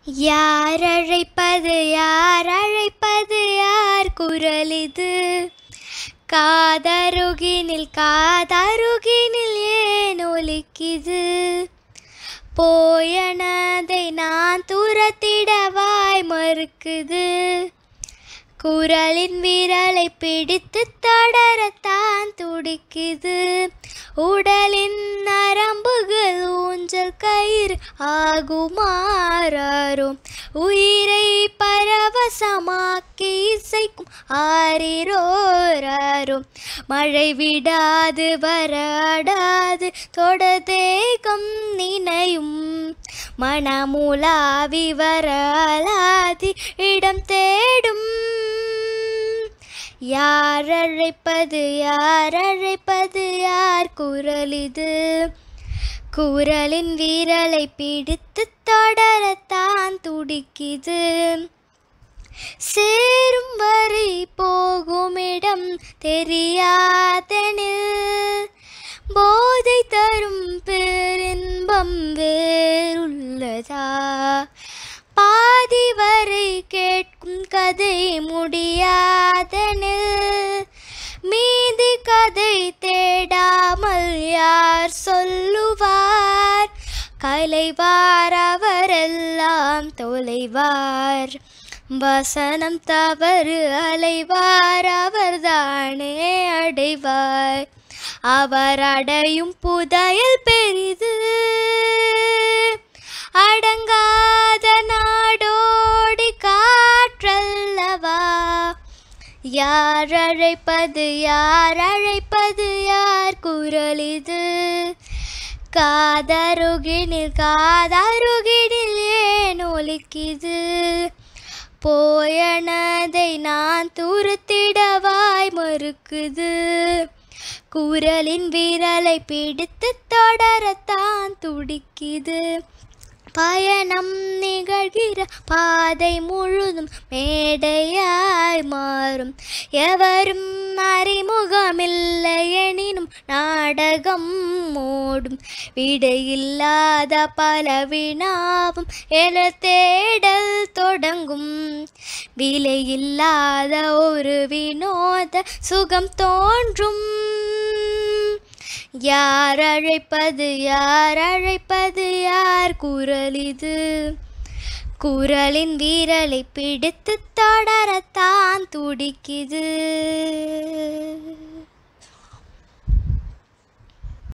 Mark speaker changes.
Speaker 1: யார் அழைப்பது யார் அழைப்பது யார் குரல் இது காதருகினில் காதருகினில் ஏன் ஒலிக்குது போயனதை நான் துரத்திடவாய் மறுக்குது குரலின் விரலை பிடித்து தொடரத்தான் துடிக்குது உடலின் நரம்புகள் ஊஞ்சல் கயிறு ஆகுமாறும் உயிரை பரவசமாக்கி இசைக்கும் ஆரிரோராரும் மழை விடாது வராடாது தொடதேகம் நினையும் மனமுலாவி வரலாதி இடம் தேடும் யார் அழைப்பது யார் அழைப்பது யார் குரல் இது குரலின் வீரலை பிடித்து தொடரத்தான் துடிக்குது சேரும் வரை போகும் இடம் தெரியாதெனில் போதை தரும் பேரின்பம் வேறுள்ளதா பாதி வரை கேட்கும் கதை முடியாதெனில் மீதி கதை தேடாமல் யார் சொல்லுவார் கலைவார் அவரெல்லாம் தொலைவார் வசனம் தவறு அலைவார் அவர்தானே அடைவார் அவர் அடையும் புதையல் பெரிது அடங்காத நாடோடி காற்றல்லவா யார் அழைப்பது யார் அழைப்பது யார் குரல் இது காதருகினில் காதருகினில் ஏன் ஒலிக்குது போயனதை நான் துருத்திடவாய் மறுக்குது குரலின் விரலை பிடித்து தொடரத்தான் துடிக்குது பயணம் நிகழ்கிற பாதை முழுதும் மேடையாய் மாறும் எவரும் அறிமுகமில்லை எனினும் நாடகம் ஓடும் விடையில்லாத பல வினாவும் என தேடல் தொடங்கும் விலையில்லாத ஒரு வினோத சுகம் தோன்றும் யார் அழைப்பது யார் அழைப்பது யார் குரல் இது குரலின் வீரலை பிடித்து தொடரத்தான் துடிக்குது